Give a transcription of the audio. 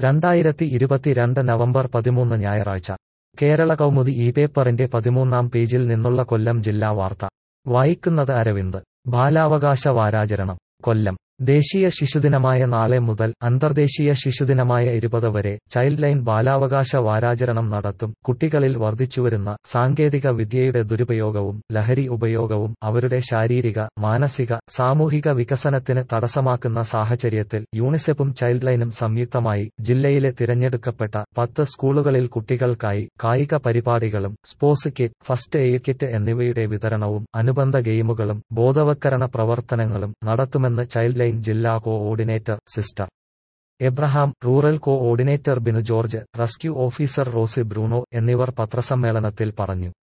രണ്ടായിരത്തി ഇരുപത്തിരണ്ട് നവംബർ പതിമൂന്ന് ഞായറാഴ്ച കേരള കൗമുദി ഈ പേപ്പറിന്റെ പതിമൂന്നാം പേജിൽ നിന്നുള്ള കൊല്ലം ജില്ലാ വാർത്ത വായിക്കുന്നത് അരവിന്ദ് ബാലാവകാശ വാരാചരണം കൊല്ലം ദേശീയ ശിശുദിനമായ നാളെ മുതൽ അന്തർദേശീയ ശിശുദിനമായ ഇരുപത് വരെ ചൈൽഡ് ലൈൻ ബാലാവകാശ വാരാചരണം നടത്തും കുട്ടികളിൽ വർദ്ധിച്ചുവരുന്ന സാങ്കേതിക വിദ്യയുടെ ദുരുപയോഗവും ലഹരി ഉപയോഗവും അവരുടെ ശാരീരിക മാനസിക സാമൂഹിക വികസനത്തിന് തടസ്സമാക്കുന്ന സാഹചര്യത്തിൽ യൂണിസെഫും ചൈൽഡ് ലൈനും സംയുക്തമായി ജില്ലയിലെ തിരഞ്ഞെടുക്കപ്പെട്ട പത്ത് സ്കൂളുകളിൽ കുട്ടികൾക്കായി കായിക പരിപാടികളും sports kit first aid kit എന്നിവയുടെ വിതരണവും അനുബന്ധ ഗെയിമുകളും ബോധവത്കരണ പ്രവർത്തനങ്ങളും നടത്തുമെന്ന് ചൈൽഡ് ലൈൻ ജില്ലാ coordinator sister Abraham rural coordinator Binu George rescue officer Rosy Bruno എന്നിവർ പത്രസമ്മേളനത്തിൽ പറഞ്ഞു